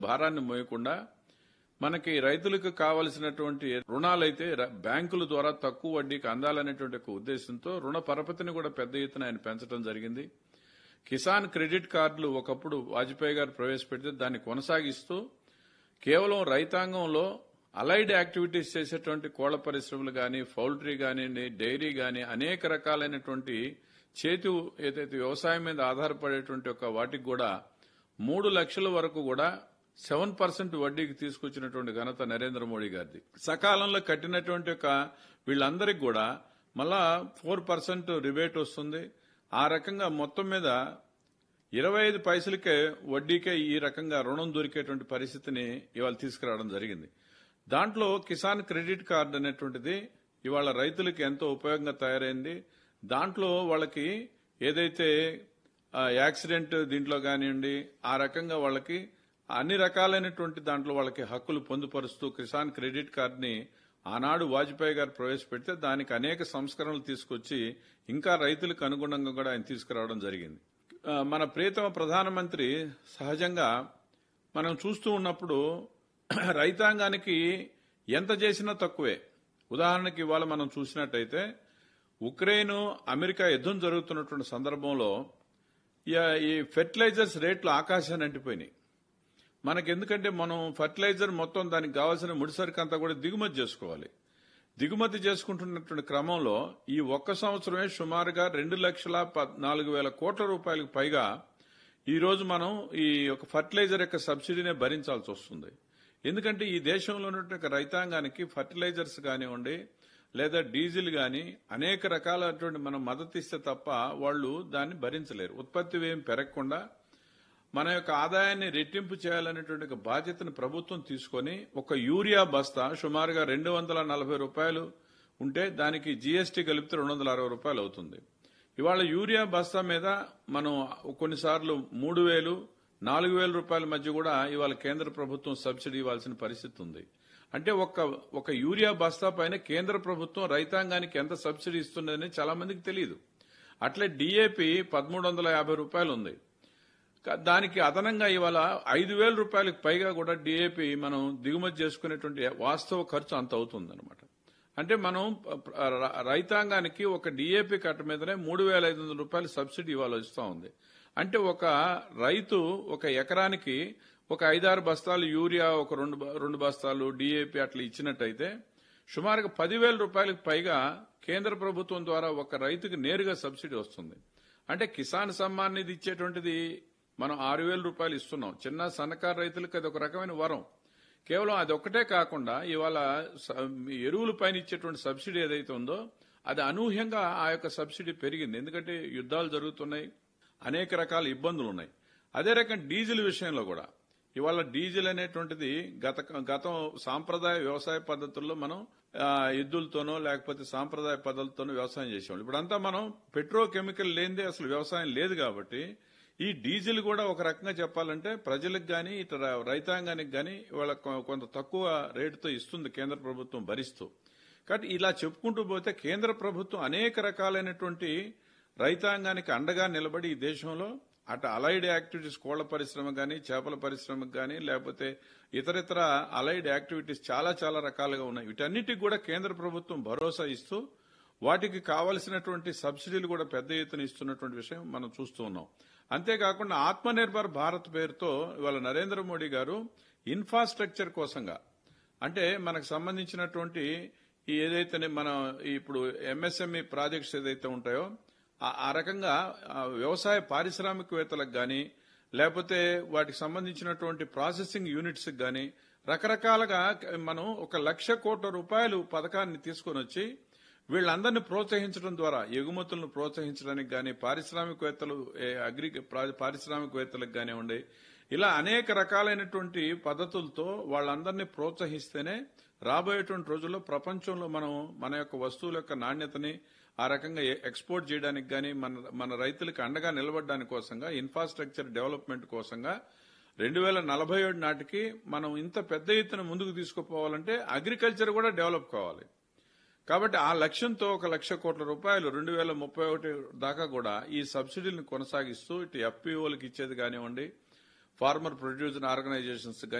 భారాన్ని మోయకుండా మనకి రైతులకు కావలసినటువంటి రుణాలైతే ర- బ్యాంకుల ద్వారా తక్కువ వడ్డీకి అందాలనేటువంటి ఒక ఉద్దేశంతో రుణ పరపతిని కూడా పెద్ద ఎత్తున ఆయన పెంచడం జరిగింది కిసాన్ క్రెడిట్ కార్డులు ఒకప్పుడు వాజ్పేయి గారు ప్రవేశపెడితే దాన్ని కొనసాగిస్తూ కేవలం రైతాంగంలో అలైడ్ యాక్టివిటీస్ చేసేటువంటి కోళ్ల పరిశ్రమలు కానీ పౌల్ట్రీ కానివ్వండి డైరీ కానీ అనేక రకాలైనటువంటి చేతి ఏదైతే వ్యవసాయం మీద ఆధారపడేటువంటి ఒక వాటికి కూడా మూడు లక్షల వరకు కూడా సెవెన్ పర్సెంట్ వడ్డీకి తీసుకొచ్చినటువంటి ఘనత నరేంద్ర మోడీ గారిది సకాలంలో కట్టినటువంటి ఒక వీళ్ళందరికీ కూడా మళ్ళా ఫోర్ పర్సెంట్ రిబేట్ వస్తుంది ఆ రకంగా మొత్తం మీద ఇరవై ఐదు పైసలకే వడ్డీకే ఈ రకంగా రుణం దొరికేటువంటి పరిస్థితిని ఇవాళ తీసుకురావడం జరిగింది దాంట్లో కిసాన్ క్రెడిట్ కార్డు అనేటువంటిది ఇవాళ రైతులకు ఎంతో ఉపయోగంగా తయారైంది దాంట్లో వాళ్ళకి ఏదైతే ఆ, యాక్సిడెంట్ దీంట్లో కానివ్వండి ఆ రకంగా వాళ్ళకి అన్ని రకాలైనటువంటి దాంట్లో వాళ్ళకి హక్కులు పొందుపరుస్తూ కిసాన్ క్రెడిట్ కార్డుని ఆనాడు వాజ్పేయి గారు ప్రవేశపెడితే దానికి అనేక సంస్కరణలు తీసుకొచ్చి ఇంకా రైతులకు అనుగుణంగా కూడా ఆయన తీసుకురావడం జరిగింది ఆ, మన ప్రియతమ ప్రధానమంత్రి సహజంగా మనం చూస్తూ ఉన్నప్పుడు రైతాంగానికి ఎంత చేసినా తక్కువే ఉదాహరణకి ఇవాళ మనం చూసినట్టయితే ఉక్రెయిన్ అమెరికా యుద్ధం జరుగుతున్నటువంటి సందర్భంలో ఈ- ఈ ఫెర్టిలైజర్స్ రేట్లు ఆకాశాన్ని అంటిపోయినాయి మనకి ఎందుకంటే మనం ఫర్టిలైజర్ మొత్తం దానికి కావాల్సిన ముడిసరికి అంతా కూడా దిగుమతి చేసుకోవాలి దిగుమతి చేసుకుంటున్నటువంటి క్రమంలో ఈ ఒక్క సంవత్సరమే సుమారుగా రెండు లక్షల నాలుగు వేల కోట్ల రూపాయలకు పైగా ఈ రోజు మనం ఈ యొక్క ఫర్టిలైజర్ యొక్క సబ్సిడీనే భరించాల్సి వస్తుంది ఎందుకంటే ఈ దేశంలో ఉన్నటువంటి రైతాంగానికి ఫర్టిలైజర్స్ కానివ్వండి లేదా డీజిల్ గాని అనేక రకాలైనటువంటి మనం మద్దతు ఇస్తే తప్ప వాళ్ళు దాన్ని భరించలేరు ఉత్పత్తి వ్యయం పెరగకుండా మన యొక్క ఆదాయాన్ని రెట్టింపు చేయాలనేటువంటి ఒక బాధ్యతను ప్రభుత్వం తీసుకొని ఒక యూరియా బస్తా సుమారుగా రెండు వందల నలభై రూపాయలు ఉంటే దానికి జీఎస్టీ కలిపితే రెండు వందల అరవై రూపాయలు అవుతుంది ఇవాళ యూరియా బస్తా మీద మనం కొన్నిసార్లు మూడు వేలు నాలుగు వేల రూపాయల మధ్య కూడా ఇవాళ కేంద్ర ప్రభుత్వం సబ్సిడీ ఇవ్వాల్సిన పరిస్థితి ఉంది అంటే ఒక ఒక యూరియా బస్తా పైన కేంద్ర ప్రభుత్వం రైతాంగానికి ఎంత సబ్సిడీ ఇస్తున్నదని చాలా మందికి తెలియదు అట్లే డిఏపి పదమూడు వందల యాభై రూపాయలు ఉంది కా- దానికి అదనంగా ఇవాళ ఐదు వేల రూపాయలకు పైగా కూడా డిఏపి మనం దిగుమతి చేసుకునేటువంటి వాస్తవ ఖర్చు అంత అవుతుంది అంటే మనం ప- ర- రైతాంగానికి ఒక డిఏపి కట్ట మీదనే మూడు వేల ఐదు వందల రూపాయలు సబ్సిడీ ఇవాళ ఇస్తా ఉంది అంటే ఒక రైతు ఒక ఎకరానికి ఒక ఐదారు బస్తాలు యూరియా ఒక రెండు బ- రెండు బస్తాలు డిఏపి అట్లా ఇచ్చినట్టయితే సుమారుగా పదివేల రూపాయలకు పైగా కేంద్ర ప్రభుత్వం ద్వారా ఒక రైతుకు నేరుగా సబ్సిడీ వస్తుంది అంటే కిసాన్ సమ్మాన్ నిధి ఇచ్చేటువంటిది మనం ఆరు వేల రూపాయలు ఇస్తున్నాం చిన్న సన్నకారు రైతులకు అది ఒక రకమైన వరం కేవలం అది ఒక్కటే కాకుండా ఇవాళ స- ఎరువుల పైన ఇచ్చేటువంటి సబ్సిడీ ఏదైతే ఉందో అది అనూహ్యంగా ఆ యొక్క సబ్సిడీ పెరిగింది ఎందుకంటే యుద్ధాలు జరుగుతున్నాయి అనేక రకాల ఇబ్బందులు ఉన్నాయి అదే రకం డీజిల్ విషయంలో కూడా ఇవాళ డీజిల్ అనేటువంటిది గత గతం సాంప్రదాయ వ్యవసాయ పద్ధతుల్లో మనం ఆ, ఎద్దులతోనో లేకపోతే సాంప్రదాయ పద్ధతులతోనో వ్యవసాయం చేసేవాళ్ళు ఇప్పుడంతా మనం పెట్రోకెమికల్ లేనిదే అసలు వ్యవసాయం లేదు కాబట్టి ఈ డీజిల్ కూడా ఒక రకంగా చెప్పాలంటే ప్రజలకు గాని ఇతర రైతాంగానికి గాని ఇవాళ కొ- కొంత తక్కువ రేటుతో ఇస్తుంది కేంద్ర ప్రభుత్వం భరిస్తూ కాబట్టి ఇలా చెప్పుకుంటూ పోతే కేంద్ర ప్రభుత్వం అనేక రకాలైనటువంటి రైతాంగానికి అండగా నిలబడి ఈ దేశంలో అటు అలైడ్ యాక్టివిటీస్ కోళ్ల పరిశ్రమ కానీ చేపల పరిశ్రమకు కానీ లేకపోతే ఇతరితర అలైడ్ యాక్టివిటీస్ చాలా చాలా రకాలుగా ఉన్నాయి వీటన్నిటికి కూడా కేంద్ర ప్రభుత్వం భరోసా ఇస్తూ వాటికి కావలసినటువంటి సబ్సిడీలు కూడా పెద్ద ఎత్తున ఇస్తున్నటువంటి విషయం మనం చూస్తూ ఉన్నాం అంతేకాకుండా ఆత్మనిర్భర్ భారత్ పేరుతో ఇవాళ నరేంద్ర మోడీ గారు ఇన్ఫ్రాస్ట్రక్చర్ కోసంగా అంటే మనకు సంబంధించినటువంటి ఈ ఏదైతే మన ఇప్పుడు ఎంఎస్ఎంఈ ప్రాజెక్ట్స్ ఏదైతే ఉంటాయో ఆ- ఆ రకంగా ఆ, వ్యవసాయ పారిశ్రామికవేత్తలకు గాని లేకపోతే వాటికి సంబంధించినటువంటి ప్రాసెసింగ్ యూనిట్స్ గాని రకరకాలుగా మనం ఒక లక్ష కోట్ల రూపాయలు పథకాన్ని తీసుకొని వచ్చి వీళ్ళందరినీ ప్రోత్సహించడం ద్వారా ఎగుమతులను ప్రోత్సహించడానికి గాని పారిశ్రామికవేత్తలు ఏ, అగ్రి ప్రా- పారిశ్రామికవేత్తలకు కానివ్వండి ఇలా అనేక రకాలైనటువంటి పద్ధతులతో వాళ్ళందరినీ ప్రోత్సహిస్తేనే రాబోయేటువంటి రోజుల్లో ప్రపంచంలో మనం మన యొక్క వస్తువుల యొక్క నాణ్యతని ఆ రకంగా ఎ- ఎక్స్పోర్ట్ చేయడానికి గాని మన మన రైతులకు అండగా నిలబడడానికి కోసంగా ఇన్ఫ్రాస్ట్రక్చర్ డెవలప్మెంట్ కోసంగా రెండు వేల నలభై ఏడు నాటికి మనం ఇంత పెద్ద ఎత్తున ముందుకు తీసుకుపోవాలంటే అగ్రికల్చర్ కూడా డెవలప్ కావాలి కాబట్టి ఆ లక్ష్యంతో ఒక లక్ష కోట్ల రూపాయలు రెండు వేల ముప్పై ఒకటి దాకా కూడా ఈ సబ్సిడీలను కొనసాగిస్తూ ఇటు ఎఫ్పిఓలకు ఇచ్చేది కానివ్వండి ఫార్మర్ ప్రొడ్యూసర్ ఆర్గనైజేషన్స్